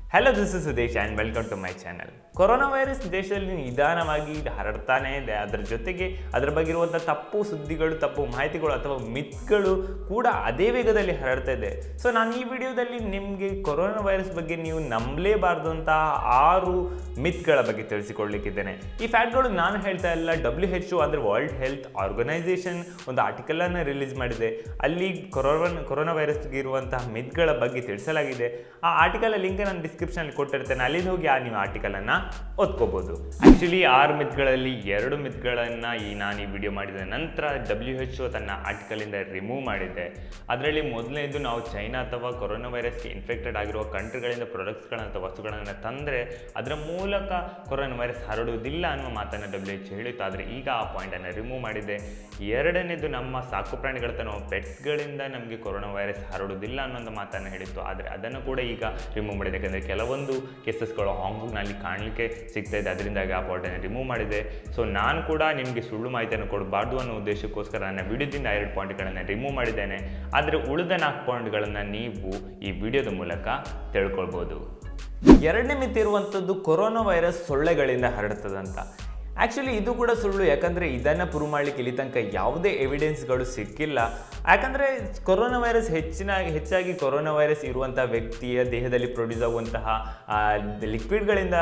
hello this is Sudesh and welcome to my channel corona virus ದೇಶದಲ್ಲಿ ನಿಧಾನವಾಗಿ ಹರಡ್ತಾನೇ ಇದೆ ಅದರ ಜೊತೆಗೆ ಅದರ ಬಗ್ಗೆ ಇರುವಂಥ ತಪ್ಪು ಸುದ್ದಿಗಳು ತಪ್ಪು ಮಾಹಿತಿಗಳು ಅಥವಾ ಮಿತ್ಗಳು ಕೂಡ ಅದೇ ವೇಗದಲ್ಲಿ ಹರಡ್ತಾ ಇದೆ ಸೊ ನಾನು ಈ ವಿಡಿಯೋದಲ್ಲಿ ನಿಮಗೆ ಕೊರೋನಾ ವೈರಸ್ ಬಗ್ಗೆ ನೀವು ನಂಬಲೇಬಾರ್ದು ಅಂತ ಆರು ಮಿತ್ಗಳ ಬಗ್ಗೆ ತಿಳಿಸಿಕೊಡ್ಲಿಕ್ಕಿದ್ದೇನೆ ಈ ಫ್ಯಾಕ್ಟ್ಗಳು ನಾನು ಹೇಳ್ತಾ ಇಲ್ಲ ಡಬ್ಲ್ಯೂ ಎಚ್ ಒ ಅಂದರೆ ವರ್ಲ್ಡ್ ಹೆಲ್ತ್ ಆರ್ಗನೈಸೇಷನ್ ಒಂದು ಆರ್ಟಿಕಲನ್ನು ರಿಲೀಸ್ ಮಾಡಿದೆ ಅಲ್ಲಿ ಕೊರೋನಾ ಕೊರೋನಾ ವೈರಸ್ಗೆ ಇರುವಂತಹ ಮಿತ್ಗಳ ಬಗ್ಗೆ ತಿಳಿಸಲಾಗಿದೆ ಆ ಆರ್ಟಿಕಲ್ ಲಿಂಕ್ ನಾನು ಡಿಸ್ಕ್ರಿಪ್ಷನಲ್ಲಿ ಕೊಟ್ಟಿರ್ತೇನೆ ಅಲ್ಲಿಂದ ಹೋಗಿ ಆ ನೀವು ಆರ್ಟಿಕಲನ್ನು ಓದ್ಕೋಬೋದು ಆ್ಯಕ್ಚುಲಿ ಆರು ಮಿತ್ಗಳಲ್ಲಿ ಎರಡು ಮಿತ್ಗಳನ್ನು ಈ ನಾನು ಈ ವಿಡಿಯೋ ಮಾಡಿದ ನಂತರ ಡಬ್ಲ್ಯೂ ಎಚ್ ಒ ತನ್ನ ಆರ್ಟಿಕಲಿಂದ ರಿಮೂವ್ ಮಾಡಿದೆ ಅದರಲ್ಲಿ ಮೊದಲನೇದು ನಾವು ಚೈನಾ ಅಥವಾ ಕೊರೋನಾ ವೈರಸ್ಗೆ ಇನ್ಫೆಕ್ಟೆಡ್ ಆಗಿರುವ ಕಂಟ್ರಿಗಳಿಂದ ಪ್ರಾಡಕ್ಟ್ಸ್ಗಳನ್ನು ಅಥವಾ ವಸ್ತುಗಳನ್ನು ತಂದರೆ ಅದರ ಮೂಲಕ ಕೊರೋನಾ ವೈರಸ್ ಹರಡುವುದಿಲ್ಲ ಅನ್ನುವ ಮಾತನ್ನು ಡಬ್ಲ್ಯೂ ಎಚ್ ಹೇಳಿತ್ತು ಆದರೆ ಈಗ ಆ ಪಾಯಿಂಟನ್ನು ರಿಮೂವ್ ಮಾಡಿದೆ ಎರಡನೇದು ನಮ್ಮ ಸಾಕು ಪ್ರಾಣಿಗಳ ತನ್ನ ಪೆಟ್ಸ್ಗಳಿಂದ ನಮಗೆ ಕೊರೋನಾ ವೈರಸ್ ಹರಡುವುದಿಲ್ಲ ಅನ್ನೋ ಮಾತನ್ನು ಹೇಳಿತ್ತು ಆದರೆ ಅದನ್ನು ಕೂಡ ಈಗ ರಿಮೂವ್ ಮಾಡಿದೆ ಯಾಕಂದರೆ ಕೆಲವೊಂದು ಕೇಸಸ್ಗಳು ಹಾಂಗ್ಕಾಂಗ್ನಲ್ಲಿ ಕಾಣಲಿಕ್ಕೆ ಸಿಗ್ತಾ ಇದೆ ಅದರಿಂದಾಗಿ ಆ ಪಾಯಿಂಟನ್ನು ರಿಮೂವ್ ಮಾಡಿದೆ ಸೊ ನಾನು ಕೂಡ ನಿಮಗೆ ಸುಳ್ಳು ಮಾಹಿತಿಯನ್ನು ಕೊಡಬಾರ್ದು ಅನ್ನೋ ಉದ್ದೇಶಕ್ಕೋಸ್ಕರ ನನ್ನ ವಿಡಿಯೋದಿಂದ ಎರಡು ಪಾಯಿಂಟ್ಗಳನ್ನು ರಿಮೂವ್ ಮಾಡಿದ್ದೇನೆ ಆದರೆ ಉಳಿದ ನಾಲ್ಕು ಪಾಯಿಂಟ್ಗಳನ್ನು ನೀವು ಈ ವಿಡಿಯೋದ ಮೂಲಕ ತಿಳ್ಕೊಳ್ಬೋದು ಎರಡನೇ ಮಿತಿ ಇರುವಂಥದ್ದು ಕೊರೋನಾ ವೈರಸ್ ಸೊಳ್ಳೆಗಳಿಂದ ಹರಡ್ತದಂತ ಆ್ಯಕ್ಚುಲಿ ಇದು ಕೂಡ ಸುಳ್ಳು ಯಾಕಂದರೆ ಇದನ್ನು ಪ್ರೂವ್ ಮಾಡಲಿಕ್ಕೆ ಇಲ್ಲಿ ತನಕ ಯಾವುದೇ ಎವಿಡೆನ್ಸ್ಗಳು ಸಿಕ್ಕಿಲ್ಲ ಯಾಕಂದರೆ ಕೊರೋನಾ ವೈರಸ್ ಹೆಚ್ಚಿನ ಹೆಚ್ಚಾಗಿ ಕೊರೋನಾ ವೈರಸ್ ಇರುವಂಥ ವ್ಯಕ್ತಿಯ ದೇಹದಲ್ಲಿ ಪ್ರೊಡ್ಯೂಸ್ ಆಗುವಂತಹ ಲಿಕ್ವಿಡ್ಗಳಿಂದ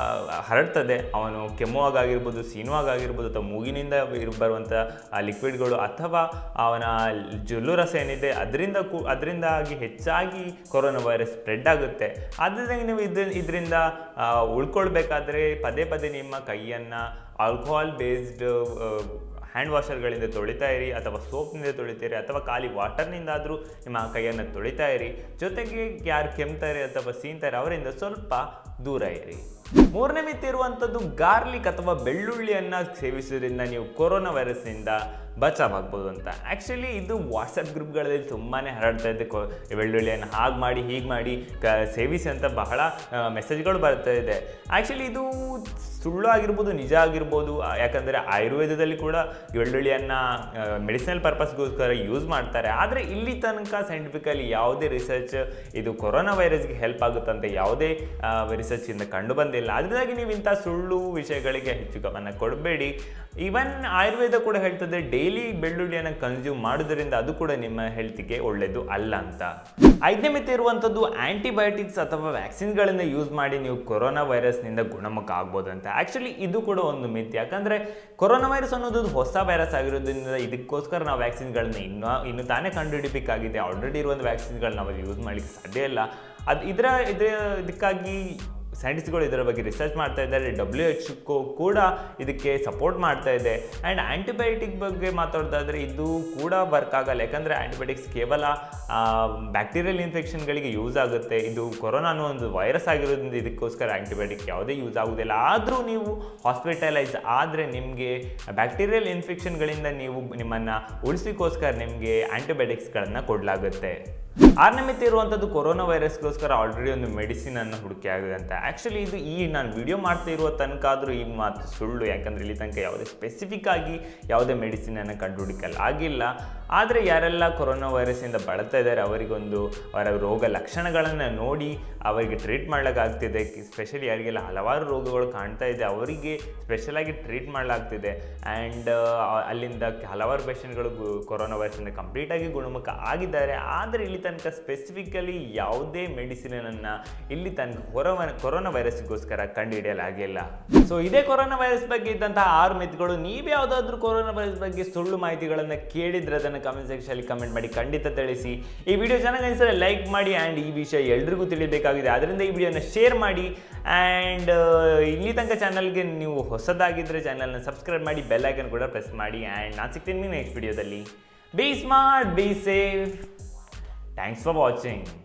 ಹರಡ್ತದೆ ಅವನು ಕೆಮ್ಮುವಾಗಾಗಿರ್ಬೋದು ಸೀನುವಾಗಾಗಿರ್ಬೋದು ಅಥವಾ ಮೂಗಿನಿಂದ ಇರ್- ಬರುವಂಥ ಲಿಕ್ವಿಡ್ಗಳು ಅಥವಾ ಅವನ ಜೊಲ್ಲು ರಸ ಏನಿದೆ ಅದರಿಂದ ಕೂ ಅದರಿಂದಾಗಿ ಹೆಚ್ಚಾಗಿ ಕೊರೋನಾ ವೈರಸ್ ಸ್ಪ್ರೆಡ್ ಆಗುತ್ತೆ ಆದ್ದರಿಂದ ನೀವು ಇದ್ರ ಇದರಿಂದ ಉಳ್ಕೊಳ್ಬೇಕಾದ್ರೆ ಪದೇ ಪದೇ ನಿಮ್ಮ ಕೈಯನ್ನು ಆಲ್ಕೋಹಾಲ್ ಬೇಸ್ಡ್ ಹ್ಯಾಂಡ್ ವಾಷರ್ಗಳಿಂದ ತೊಳಿತಾ ಇರಿ ಅಥವಾ ಸೋಪ್ನಿಂದ ತೊಳಿತೀರಿ ಅಥವಾ ಖಾಲಿ ವಾಟರ್ನಿಂದಾದರೂ ನಿಮ್ಮ ಕೈಯನ್ನು ತೊಳಿತಾ ಇರಿ ಜೊತೆಗೆ ಯಾರು ಕೆಮ್ತಾರೆ ಅಥವಾ ಸೀನ್ತಾರೆ ಅವರಿಂದ ಸ್ವಲ್ಪ ದೂರ ಇರಿ ಮೂರನೇ ಮಿತಿ ಇರುವಂಥದ್ದು ಗಾರ್ಲಿಕ್ ಅಥವಾ ಬೆಳ್ಳುಳ್ಳಿಯನ್ನು ಸೇವಿಸೋದ್ರಿಂದ ನೀವು ಕೊರೋನಾ ವೈರಸ್ನಿಂದ ಬಚಾವಾಗ್ಬೋದು ಅಂತ ಆ್ಯಕ್ಚುಲಿ ಇದು ವಾಟ್ಸಪ್ ಗ್ರೂಪ್ಗಳಲ್ಲಿ ತುಂಬಾ ಹರಡ್ತಾ ಇದೆ ಕೊ ಬೆಳ್ಳುಳ್ಳಿಯನ್ನು ಹಾಗೆ ಮಾಡಿ ಹೀಗೆ ಮಾಡಿ ಕ ಸೇವಿಸಿ ಅಂತ ಬಹಳ ಮೆಸೇಜ್ಗಳು ಬರ್ತಾ ಇದೆ ಆ್ಯಕ್ಚುಲಿ ಇದು ಸುಳ್ಳು ಆಗಿರ್ಬೋದು ನಿಜ ಆಗಿರ್ಬೋದು ಆ, ಯಾಕಂದರೆ ಆಯುರ್ವೇದದಲ್ಲಿ ಕೂಡ ಬೆಳ್ಳುಳ್ಳಿಯನ್ನು ಮೆಡಿಸಿನಲ್ ಪರ್ಪಸ್ಗೋಸ್ಕರ ಯೂಸ್ ಮಾಡ್ತಾರೆ ಆದರೆ ಇಲ್ಲಿ ತನಕ ಸೈಂಟಿಫಿಕಲಿ ಯಾವುದೇ ರಿಸರ್ಚ್ ಇದು ಕೊರೋನಾ ವೈರಸ್ಗೆ ಹೆಲ್ಪ್ ಆಗುತ್ತಂತೆ ಯಾವುದೇ ರಿಸರ್ಚಿಂದ ಕಂಡು ಬಂದಿಲ್ಲ ಅದರಿಂದಾಗಿ ನೀವು ಇಂಥ ಸುಳ್ಳು ವಿಷಯಗಳಿಗೆ ಹೆಚ್ಚು ಗಮನ ಕೊಡಬೇಡಿ ಈವನ್ ಆಯುರ್ವೇದ ಕೂಡ ಹೇಳ್ತದೆ ಡೈಲಿ ಬೆಳ್ಳುಳ್ಳಿಯನ್ನು ಕನ್ಸ್ಯೂಮ್ ಮಾಡೋದ್ರಿಂದ ಅದು ಕೂಡ ನಿಮ್ಮ ಹೆಲ್ತಿಗೆ ಒಳ್ಳೆಯದು ಅಲ್ಲ ಅಂತ ಐದನೇ ಮಿತಿ ಇರುವಂಥದ್ದು ಆಂಟಿಬಯೋಟಿಕ್ಸ್ ಅಥವಾ ವ್ಯಾಕ್ಸಿನ್ಗಳನ್ನು ಯೂಸ್ ಮಾಡಿ ನೀವು ಕೊರೋನಾ ವೈರಸ್ನಿಂದ ಗುಣಮುಖ ಆಗ್ಬೋದು ಅಂತ ಆ್ಯಕ್ಚುಲಿ ಇದು ಕೂಡ ಒಂದು ಮಿತಿ ಯಾಕಂದರೆ ಕೊರೋನಾ ವೈರಸ್ ಅನ್ನೋದು ಒಂದು ಹೊಸ ವೈರಸ್ ಆಗಿರೋದ್ರಿಂದ ಇದಕ್ಕೋಸ್ಕರ ನಾವು ವ್ಯಾಕ್ಸಿನ್ಗಳನ್ನ ಇನ್ನೂ ಇನ್ನು ತಾನೇ ಕಂಡುಹಿಡಿಬೇಕಾಗಿದೆ ಆಲ್ರೆಡಿ ಇರುವಂಥ ವ್ಯಾಕ್ಸಿನ್ಗಳನ್ನ ನಾವು ಯೂಸ್ ಮಾಡಲಿಕ್ಕೆ ಸಾಧ್ಯ ಇಲ್ಲ ಅದು ಇದರ ಇದರ ಇದಕ್ಕಾಗಿ ಸೈಂಟಿಸ್ಟ್ಗಳು ಇದರ ಬಗ್ಗೆ ರಿಸರ್ಚ್ ಮಾಡ್ತಾ ಇದ್ದಾರೆ ಡಬ್ಲ್ಯೂ ಎಚ್ ಕೂಡ ಇದಕ್ಕೆ ಸಪೋರ್ಟ್ ಮಾಡ್ತಾ ಇದೆ ಆ್ಯಂಡ್ ಆ್ಯಂಟಿಬಯೋಟಿಕ್ ಬಗ್ಗೆ ಮಾತಾಡೋದಾದರೆ ಇದು ಕೂಡ ವರ್ಕ್ ಆಗಲ್ಲ ಯಾಕಂದರೆ ಆ್ಯಂಟಿಬಯೋಟಿಕ್ಸ್ ಕೇವಲ ಬ್ಯಾಕ್ಟೀರಿಯಲ್ ಇನ್ಫೆಕ್ಷನ್ಗಳಿಗೆ ಯೂಸ್ ಆಗುತ್ತೆ ಇದು ಕೊರೋನಾ ಅನ್ನೋ ಒಂದು ವೈರಸ್ ಆಗಿರೋದ್ರಿಂದ ಇದಕ್ಕೋಸ್ಕರ ಆ್ಯಂಟಿಬಯೋಟಿಕ್ ಯಾವುದೇ ಯೂಸ್ ಆಗೋದಿಲ್ಲ ಆದರೂ ನೀವು ಹಾಸ್ಪಿಟಲೈಸ್ ಆದರೆ ನಿಮಗೆ ಬ್ಯಾಕ್ಟೀರಿಯಲ್ ಇನ್ಫೆಕ್ಷನ್ಗಳಿಂದ ನೀವು ನಿಮ್ಮನ್ನು ಉಳಿಸ್ಲಿಕ್ಕೋಸ್ಕರ ನಿಮಗೆ ಆ್ಯಂಟಿಬಯೋಟಿಕ್ಸ್ಗಳನ್ನು ಕೊಡಲಾಗುತ್ತೆ ಆರನೇ ಮಿತಿ ಇರುವಂಥದ್ದು ಕೊರೋನಾ ವೈರಸ್ಗೋಸ್ಕರ ಆಲ್ರೆಡಿ ಒಂದು ಮೆಡಿಸಿನ್ ಅನ್ನು ಹುಡುಕಿ ಆಗಿದೆ ಅಂತ ಆ್ಯಕ್ಚುಲಿ ಇದು ಈ ನಾನು ವಿಡಿಯೋ ಮಾಡ್ತಾ ಇರುವ ತನಕ ಆದರೂ ಈ ಮಾತು ಸುಳ್ಳು ಯಾಕಂದರೆ ಇಲ್ಲಿ ತನಕ ಯಾವುದೇ ಸ್ಪೆಸಿಫಿಕ್ ಆಗಿ ಯಾವುದೇ ಮೆಡಿಸಿನನ್ನು ಕಂಡುಹುಡುಕಲ್ಲ ಆಗಿಲ್ಲ ಆದರೆ ಯಾರೆಲ್ಲ ಕೊರೋನಾ ವೈರಸ್ಸಿಂದ ಬಳಲ್ತಾ ಇದ್ದಾರೆ ಅವರಿಗೊಂದು ಅವರ ರೋಗ ಲಕ್ಷಣಗಳನ್ನು ನೋಡಿ ಅವರಿಗೆ ಟ್ರೀಟ್ ಮಾಡ್ಲಿಕ್ಕಾಗ್ತಿದೆ ಸ್ಪೆಷಲಿ ಯಾರಿಗೆಲ್ಲ ಹಲವಾರು ರೋಗಗಳು ಕಾಣ್ತಾ ಇದೆ ಅವರಿಗೆ ಸ್ಪೆಷಲಾಗಿ ಟ್ರೀಟ್ ಮಾಡಲಾಗ್ತಿದೆ ಆ್ಯಂಡ್ ಅಲ್ಲಿಂದ ಹಲವಾರು ಪೇಷಂಟ್ಗಳು ಕೊರೋನಾ ವೈರಸ್ಸಿಂದ ಕಂಪ್ಲೀಟಾಗಿ ಗುಣಮುಖ ಆಗಿದ್ದಾರೆ ಆದರೆ ಇಲ್ಲಿ ತನಕ ಸ್ಪೆಸಿಫಿಕಲಿ ಯಾವುದೇ ಮೆಡಿಸಿನನ್ನು ಇಲ್ಲಿ ತನಕ ಕೊರೋನಾ ಕೊರೋನಾ ವೈರಸ್ಗೋಸ್ಕರ ಕಂಡುಹಿಡಿಯಲಾಗಿಲ್ಲ ಸೊ ಇದೇ ಕೊರೋನಾ ವೈರಸ್ ಬಗ್ಗೆ ಇದ್ದಂತಹ ಆರು ಮಿತಿಗಳು ನೀವು ಯಾವುದಾದ್ರೂ ಕೊರೋನಾ ವೈರಸ್ ಬಗ್ಗೆ ಸುಳ್ಳು ಮಾಹಿತಿಗಳನ್ನು ಕೇಳಿದ್ರೆ ಅದನ್ನು ಕಮೆಂಟ್ ಸೆಕ್ಷನಲ್ಲಿ ಕಮೆಂಟ್ ಮಾಡಿ ಖಂಡಿತ ತಿಳಿಸಿ ಈ ವಿಡಿಯೋ ಚೆನ್ನಾಗಿ ಅನಿಸಿದ್ರೆ ಲೈಕ್ ಮಾಡಿ ಆ್ಯಂಡ್ ಈ ವಿಷಯ ಎಲ್ರಿಗೂ ತಿಳಿಬೇಕಾಗಿದೆ ಅದರಿಂದ ಈ ವಿಡಿಯೋನ ಶೇರ್ ಮಾಡಿ ಆ್ಯಂಡ್ ಇಲ್ಲಿ ತನಕ ಚಾನಲ್ಗೆ ನೀವು ಹೊಸದಾಗಿದ್ದರೆ ಚಾನಲ್ನ ಸಬ್ಸ್ಕ್ರೈಬ್ ಮಾಡಿ ಬೆಲ್ ಐಕನ್ ಕೂಡ ಪ್ರೆಸ್ ಮಾಡಿ ಆ್ಯಂಡ್ ನಾನು ಸಿಗ್ತೀನಿ ನೆಕ್ಸ್ಟ್ ವಿಡಿಯೋದಲ್ಲಿ be smart be safe thanks for watching